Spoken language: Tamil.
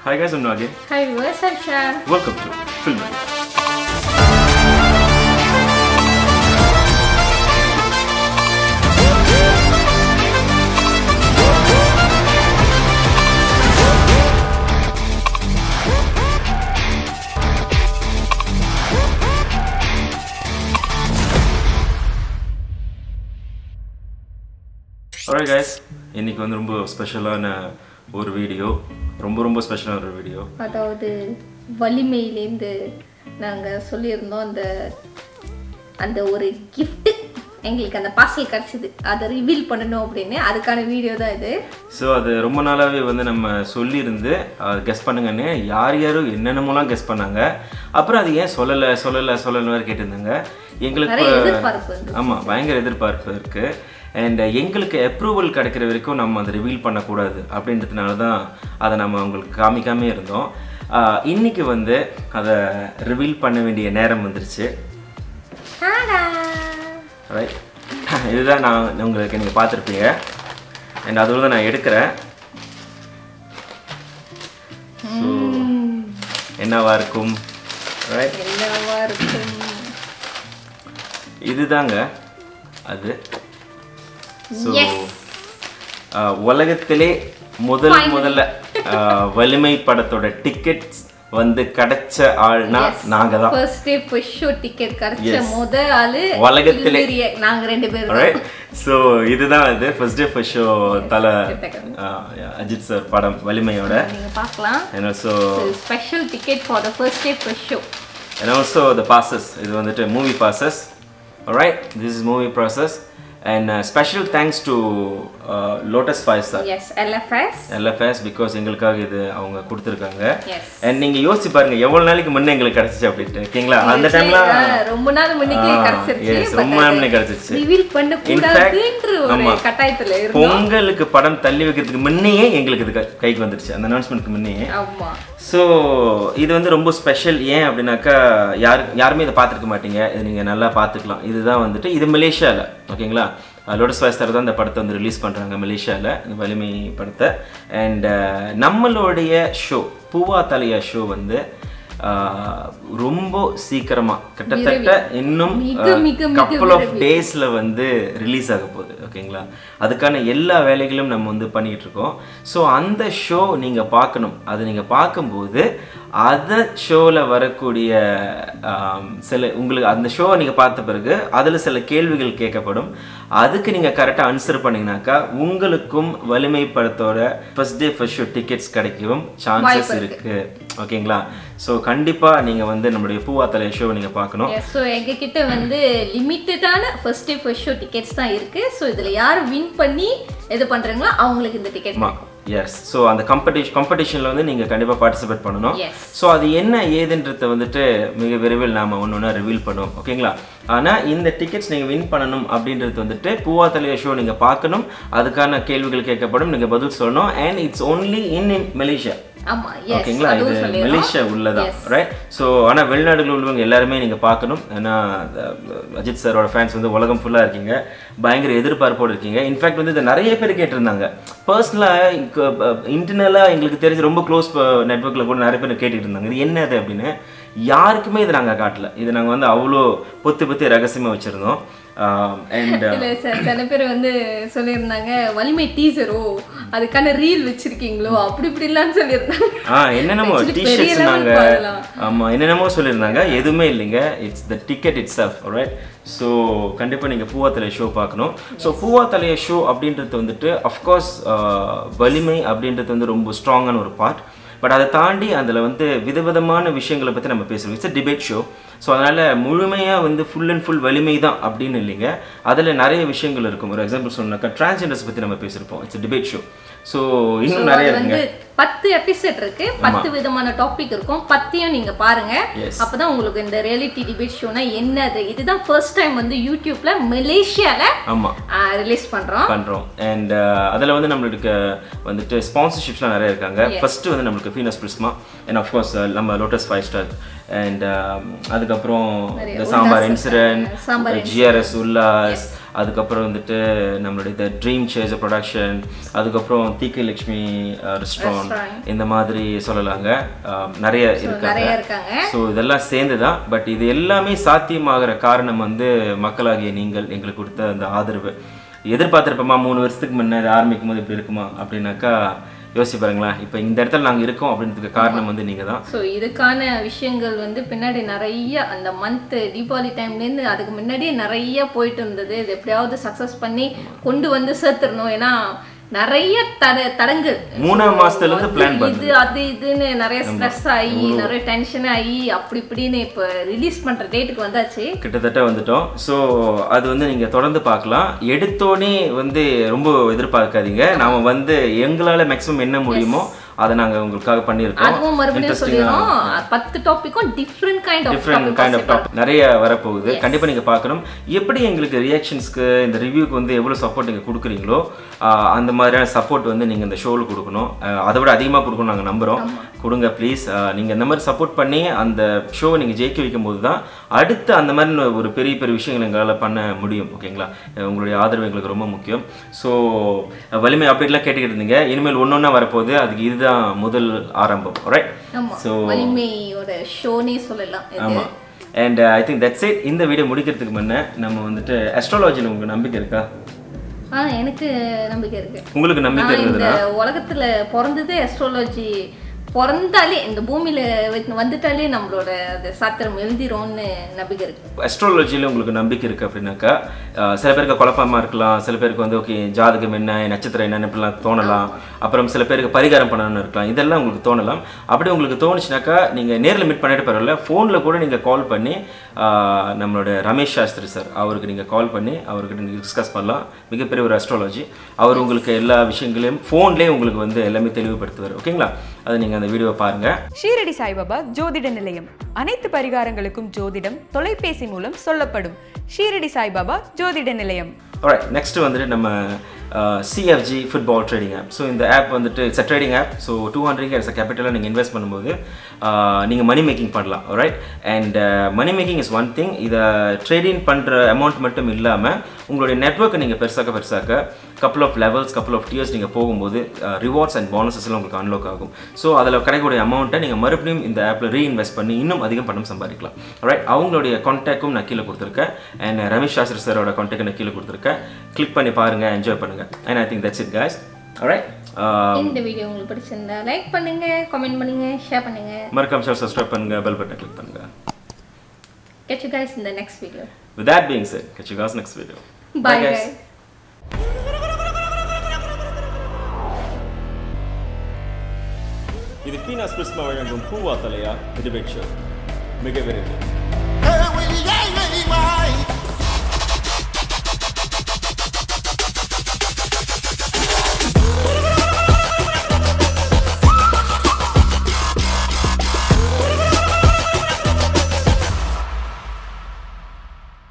Hi guys, I'm Nagin. Hi viewers, I'm Shan. Welcome to Film Review. Alright guys, இன்னைக்கு வந்து ரொம்ப ஸ்பெஷலான ஒரு வீடியோ ரொம்ப ரொம்ப ஸ்பெஷலான ஒரு வீடியோ அதாவது வலிமையிலேருந்து நாங்கள் சொல்லியிருந்தோம் அந்த அந்த ஒரு gift எங்களுக்கு அந்த பார்சல் கிடச்சிது அதை ரிவீல் பண்ணணும் அப்படின்னு அதுக்கான வீடியோ தான் இது ஸோ அது ரொம்ப நாளாகவே வந்து நம்ம சொல்லியிருந்து கெஸ் பண்ணுங்கன்னு யார் யாரும் என்னென்னமோலாம் கெஸ் பண்ணாங்க அப்புறம் அது ஏன் சொல்லலை சொல்லலை சொல்லலை வேறு கேட்டிருந்தாங்க எங்களுக்கு நிறைய எதிர்பார்ப்பு இருந்தது. ஆமாம் பயங்கர எதிர்பார்ப்பு இருக்குது அண்ட் எங்களுக்கு அப்ரூவல் கிடைக்கிற வரைக்கும் நம்ம அதை ரிவீல் பண்ணக்கூடாது அப்படின்றதுனால தான் அதை நம்ம அவங்களுக்கு காமிக்காமே இருந்தோம் ஆஹ் இன்னைக்கு வந்து அதை ரிவீல் பண்ண வேண்டிய நேரம் வந்துருச்சு ரைட் இதுதான் நான் உங்களுக்கு நீங்கள் பார்த்துருப்பீங்க அண்ட் அதோட தான் நான் எடுக்கிறேன் ஸோ என்னவா இருக்கும் ரைட் என்னவா இருக்கும் இதுதாங்க அது ஸோ Yes. உலகத்திலே முதல் முதல்ல ஆஹ், வலிமை படத்தோட டிக்கெட்ஸ் வந்து கிடைச்ச ஆள்னா நாங்க தான் first day first show ticket கிடைச்ச முத ஆளு உலகத்திலே. இந்திரிய. நாங்க ரெண்டு பேரும் ரைட் ஸோ இதுதான் இது ஃபர்ஸ்ட் டே ஃபர்ஸ்ட் ஷோ தலை கிட்டக்க. ஆஹ், அஜித் சார் படம் வலிமையோட நீங்க பார்க்கலாம் and also special ticket for the first day first show and also the passes இது வந்துட்டு movie passes alright this is movie process and uh, special thanks to uh, lotus five star yes LFS LFS because எங்களுக்காக இது அவங்க கொடுத்துருக்காங்க எஸ் and நீங்க யோசிச்சு பாருங்க எவ்வளவு நாளைக்கு முன்னே எங்களுக்கு கிடைச்சிச்சு அப்படின்ட்டு ஓகேங்களா அந்த டைம்ல ரொம்ப நாள் முன்னுக்கே ஆ, கிடைச்சிருச்சு yes, ரொம்ப நாள் முன்னே கிடைச்சிருச்சு. ரிவீல் பண்ண கூடாதுன்ற ஒரு ஆமா. கட்டாயத்துல இருந்தோம் பொங்கலுக்கு படம் தள்ளி வைக்கிறதுக்கு முன்னையே எங்களுக்கு இது கை- கைக்கு வந்துருச்சு அந்த அனௌன்ஸ்மெண்ட்க்கு முன்னையே ஆமா ஸோ இது வந்து ரொம்ப ஸ்பெஷல் ஏன் அப்படின்னாக்கா யாரு யாருமே இதை பார்த்துருக்க மாட்டீங்க இது நீங்கள் நல்லா பார்த்துக்கலாம் இதுதான் வந்துட்டு இது மலேசியாவில் ஓகேங்களா லோட்டஸ் வாய்ஸ்தர் தான் இந்த படத்தை வந்து ரிலீஸ் பண்ணுறாங்க மலேசியாவில் இந்த வலிமை படத்தை அண்ட் நம்மளுடைய ஷோ பூவா தலையா ஷோ வந்து ஆஹ், ரொம்ப சீக்கிரமா கிட்டத்தட்ட இன்னும் மிக, மிக, மிக கப்பல் ஆஃப் டேஸில் வந்து ரிலீஸ் ஆக போகுது ஓகேங்களா அதுக்கான எல்லா வேலைகளும் நம்ம வந்து பண்ணிட்டு இருக்கோம் ஸோ அந்த ஷோ நீங்கள் பார்க்கணும் அது நீங்கள் பார்க்கும்போது அந்த ஷோவில் வரக்கூடிய ஆம், சில உங்களுக்கு அந்த ஷோவை நீங்கள் பார்த்த பிறகு அதில் சில கேள்விகள் கேட்கப்படும் அதுக்கு நீங்கள் கரெக்டாக ஆன்சர் பண்ணீங்கன்னாக்கா உங்களுக்கும் வலிமை படத்தோட first day first show tickets கிடைக்கவும் சான்சஸ் இருக்கு ஓகேங்களா ஸோ கண்டிப்பாக நீங்கள் வந்து நம்மளுடைய பூவா தலை ஷோவை நீங்கள் பார்க்கணும் ஸோ எங்க கிட்ட வந்து லிமிட்டடான first day first show tickets தான் இருக்கு ஸோ இதுல யார் வின் பண்ணி இது பண்றாங்களோ அவங்களுக்கு இந்த டிக்கெட் ஆமா எஸ் ஸோ அந்த காம்படிஷன் காம்படிஷனில் வந்து நீங்கள் கண்டிப்பாக பார்ட்டிசிபேட் பண்ணணும் Yes. ஸோ அது என்ன ஏதுன்றதை வந்துட்டு மிக விரைவில் நாம் ஒன்று ஒன்றா ரிவீல் பண்ணுவோம் ஓகேங்களா ஆனால் இந்த டிக்கெட்ஸ் நீங்கள் வின் பண்ணணும் அப்படின்றது வந்துட்டு பூவா தலைய ஷோ நீங்கள் பார்க்கணும் அதுக்கான கேள்விகள் கேட்கப்படும் நீங்கள் பதில் சொல்லணும் and it's only in in Malaysia ஆமா எஸ் ஓகேங்களா இது அதுவும் சொல்லிடுறோம் மலேசியா உள்ளதான் ரைட் ஸோ ஆனால் வெளிநாடுகளில் உள்ளவங்க எல்லாருமே நீங்கள் பார்க்கணும் ஏன்னா அஹ், அஜித் சாரோட ஃபேன்ஸ் வந்து உலகம் ஃபுல்லாக இருக்கீங்க பயங்கர எதிர்பார்ப்போடு இருக்கீங்க இன்ஃபேக்ட் வந்து இதை நிறைய பேர் கேட்டிருந்தாங்க பர்சனலாக இன்டர்னலாக எங்களுக்கு தெரிஞ்ச ரொம்ப க்ளோஸ் நெட்ஒர்க்கில் கூட நிறைய பேர் கேட்டுட்டு இருந்தாங்க இது என்னது அப்படின்னு யாருக்குமே இது நாங்கள் காட்டல இது நாங்கள் வந்து அவ்வளோ பொத்தி பொத்தி ரகசியமாக வச்சுருந்தோம் அண்ட் இல்ல சார் சில பேர் வந்து சொல்லியிருந்தாங்க வலிமை டீசரோ அதுக்கான ரீல் வச்சிருக்கீங்களோ அப்படி இப்படிலாம் சொல்லியிருந்தாங்க ஆ என்னென்னமோ Actually, பெரிய டிஷர்ட்ஸ் level நாங்க பாடலாம். ஆமா என்னென்னமோ சொல்லியிருந்தாங்க எதுவுமே இல்லைங்க it's the ticket itself right so கண்டிப்பாக நீங்கள் பூவாத்தலை ஷோ பார்க்கணும் ஸோ பூவாத்தலைய ஷோ அப்படின்றது வந்துட்டு அஃப்கோர்ஸ் வலிமை அப்படின்றது வந்து ரொம்ப ஸ்ட்ராங்கான ஒரு பார்ட் பட் அதை தாண்டி அதில் வந்து விதவிதமான விஷயங்களை பற்றி நம்ம பேசுகிறோம் இட்ஸ் டிபேட் ஷோ ஸோ அதனால் முழுமையாக வந்து ஃபுல் அண்ட் ஃபுல் வலிமை தான் அப்படின்னு இல்லைங்க அதில் நிறைய விஷயங்கள் இருக்கும் ஒரு எக்ஸாம்பிள் சொன்னாக்கா டிரான்ஸ்ஜெண்டர்ஸ் பற்றி நம்ம பேசியிருப்போம் இட்ஸ் டிபேட் ஷோ ஸோ இன்னும் நிறைய அது இருக்குங்க வந்து பத்து எபிசோட் இருக்கு பத்து விதமான டாபிக் இருக்கும் பத்தையும் நீங்க பாருங்க Yes. அப்பதான் உங்களுக்கு இந்த ரியாலிட்டி டிபேட் ஷோனா என்னது இதுதான் ஃபர்ஸ்ட் டைம் வந்து யூடியூப்ல மலேசியால ஆமாம் ரிலீஸ் பண்றோம் பண்றோம் அண்ட் அதில் வந்து நம்மளுக்கு வந்துட்டு ஸ்பான்சர்ஷிப்ஸ்லாம் நிறைய இருக்காங்க ஃபர்ஸ்ட் வந்து நம்மளுக்கு ஃபீனஸ் பிரிஸ்மா அண்ட் அஃப்கோர்ஸ் நம்ம லோட்டஸ் ஃபைவ் ஸ்டார் அண்ட் அதுக்கப்புறம் நிறைய இந்த சாம்பார் உல்லாசம், இன்சிடென்ட் சாம்பார் ஜிஆர்எஸ் உல்லாஸ் அதுக்கப்புறம் வந்துட்டு நம்மளுடைய இந்த ட்ரீம் சேஸ் ப்ரொடக்ஷன் அதுக்கப்புறம் தீக்கை லட்சுமி ரெஸ்டாரண்ட் இந்த மாதிரி சொல்லலாங்க அஹ், நிறைய இருக்காங்க நிறைய இருக்காங்க ஸோ இதெல்லாம் சேர்ந்து தான் பட் இது எல்லாமே சாத்தியமாகிற காரணம் வந்து மக்களாகிய நீங்கள் எங்களுக்கு கொடுத்த அந்த ஆதரவு எதிர்பார்த்துருப்போமா மூணு வருஷத்துக்கு முன்னே இது ஆரம்பிக்கும் போது இப்படி இருக்குமா அப்படின்னாக்கா யோசிச்சு பாருங்களேன் இப்போ இந்த இடத்துல நாங்கள் இருக்கோம் அப்படின்றதுக்கு காரணம் வந்து நீங்கள் தான் ஸோ இதுக்கான விஷயங்கள் வந்து பின்னாடி நிறைய அந்த மந்த் தீபாவளி டைம்லேருந்து அதுக்கு முன்னாடியே நிறைய போயிட்டு இருந்தது இது எப்படியாவது சக்ஸஸ் பண்ணி கொண்டு வந்து சேர்த்துடணும் ஏன்னா நிறைய தட தடங்கள் மூணாம் மாசத்துல இருந்து பிளான் இது அது இதுன்னு நிறைய ஸ்ட்ரெஸ் ஆகி நிறைய டென்ஷன் ஆகி அப்படி இப்படின்னு இப்போ ரிலீஸ் பண்ற டேட்டுக்கு வந்தாச்சு கிட்டத்தட்ட வந்துட்டோம் ஸோ அது வந்து நீங்கள் தொடர்ந்து பார்க்கலாம் எடுத்தோடனே வந்து ரொம்ப எதிர்பார்க்காதீங்க நாம வந்து எங்களால் மேக்ஸிமம் என்ன முடியுமோ அதை நாங்கள் உங்களுக்காக பண்ணியிருக்கோம் அதுவும் மறுபடியும் சொல்லிடுறோம் பத்து டாபிக்கும் different kind of different kind of topic நிறைய வரப்போகுது கண்டிப்பாக நீங்கள் பார்க்கணும் எப்படி எங்களுக்கு ரியாக்ஷன்ஸ்க்கு இந்த ரிவ்யூக்கு வந்து எவ்வளோ சப்போர்ட் நீங்கள் கொடுக்குறீங்களோ ஆஹ் அந்த மாதிரியான சப்போர்ட் வந்து நீங்கள் இந்த ஷோவில் கொடுக்கணும் ஆஹ் அதை விட அதிகமாக கொடுக்கணும் நாங்கள் நம்புகிறோம் கொடுங்க ப்ளீஸ் நீங்கள் இந்த மாதிரி சப்போர்ட் பண்ணி அந்த ஷோவை நீங்கள் ஜெயிக்க வைக்கும் போது தான் அடுத்து அந்த மாதிரி ஒரு பெரிய பெரிய விஷயங்கள் எங்களால் பண்ண முடியும் ஓகேங்களா அஹ் உங்களுடைய ஆதரவு எங்களுக்கு ரொம்ப முக்கியம் ஸோ வலிமை அப்படிலாம் கேட்டுக்கிட்டு இருந்தீங்க இனிமேல் ஒன்று ஒன்றா வரப்போகுது அதுக்கு இதுதான் முதல் ஆரம்பம் ரைட் ஆமா ஸோ வலிமையோட ஷோனே சொல்லலாம் இது ஆமாம் and I think that's it இந்த வீடியோ முடிக்கிறதுக்கு முன்னே நம்ம வந்துட்டு அஸ்ட்ராலஜியில் உங்களுக்கு நம்பிக்கை இருக்கா ஆ எனக்கு நம்பிக்கை இருக்கு உங்களுக்கு நம்பிக்கை நான் இந்த இருந்ததுன்னா உலகத்துல பிறந்ததே அஸ்ட்ராலஜி பிறந்தாலே இந்த பூமியில வந்து- வந்துட்டாலே நம்மளோட அது சாத்திரம் எழுதிரும்னு நம்பிக்கை இருக்கு அஸ்ட்ராலஜியில் உங்களுக்கு நம்பிக்கை இருக்குது அப்படின்னாக்கா அஹ், சில பேருக்கு குழப்பமா இருக்கலாம் சில பேருக்கு வந்து ஓகே ஜாதகம் என்ன நட்சத்திரம் என்னன்னு இப்படிலாம் தோணலாம் அப்புறம் சில பேருக்கு பரிகாரம் பண்ணணும்னு இருக்கலாம் இதெல்லாம் உங்களுக்கு தோணலாம் அப்படி உங்களுக்கு தோணுச்சுனாக்கா நீங்கள் நேரில் மீட் பண்ணிட்டு பரவாயில்ல ஃபோனில் கூட நீங்கள் கால் பண்ணி அஹ், நம்மளோட ரமேஷ் சாஸ்திரி சார் அவருக்கு நீங்கள் கால் பண்ணி அவர்கிட்ட நீங்கள் டிஸ்கஸ் பண்ணலாம் மிகப்பெரிய ஒரு அஸ்ட்ராலஜி அவர் உங்களுக்கு எல்லா விஷயங்களையும் ஃபோன்லேயே உங்களுக்கு வந்து எல்லாமே தெளிவுபடுத்துவார் ஓகேங்களா அதை நீங்கள் அந்த வீடியோவை பாருங்கள் ஷீரடி சாய்பாபா ஜோதிட நிலையம் அனைத்து பரிகாரங்களுக்கும் ஜோதிடம் தொலைபேசி மூலம் சொல்லப்படும் ஷீரடி சாய்பாபா ஜோதிட நிலையம் alright நெக்ஸ்ட் வந்துட்டு நம்ம CFG football trading app so இந்த ஆப் வந்துட்டு it's a trading app so two hundred S கேபிட்டலாக நீங்கள் இன்வெஸ்ட் பண்ணும்போது நீங்கள் மணி மேக்கிங் பண்ணலாம் right and money making is one thing இதை ட்ரேடிங் பண்ணுற அமௌண்ட் மட்டும் இல்லாமல் உங்களுடைய நெட்ஒர்க்கை நீங்கள் பெருசாக்க பெருசாக்க couple of levels couple of tiers நீங்கள் போகும்போது ரிவார்ட்ஸ் அண்ட் போனஸஸ்லாம் உங்களுக்கு அன்லாக் ஆகும் ஸோ அதில் கிடைக்கக்கூடிய அமௌண்ட்டை நீங்கள் மறுபடியும் இந்த ஆப்பில் ரீஇன்வெஸ்ட் பண்ணி இன்னும் அதிகம் பணம் சம்பாதிக்கலாம் ரைட் அவங்களுடைய கான்டாக்டும் நான் கீழே கொடுத்துருக்கேன் அண்ட் ரமேஷ் சாஸ்திரி சாரோட கான்டாக்ட் நான் கீழே கொடுத்துருக்கேன் கிளிக் பண்ணி பாருங்கள் என்ஜாய் பண்ணுங்கள் and I think that's it guys alright இந்த வீடியோ உங்களுக்கு பிடிச்சிருந்தா லைக் பண்ணுங்க கமெண்ட் பண்ணுங்க ஷேர் பண்ணுங்க மறக்காம சேனல் சப்ஸ்கிரைப் பண்ணுங்க பெல் பட்டன் கிளிக் பண்ணுங்க catch you guys in the next video with that being said catch you guys next video bye guys இது பீனாஸ் பிரிஸ்மா வழங்கும் பூவா தலையா டிபேட் ஷோ மிக விரைவில்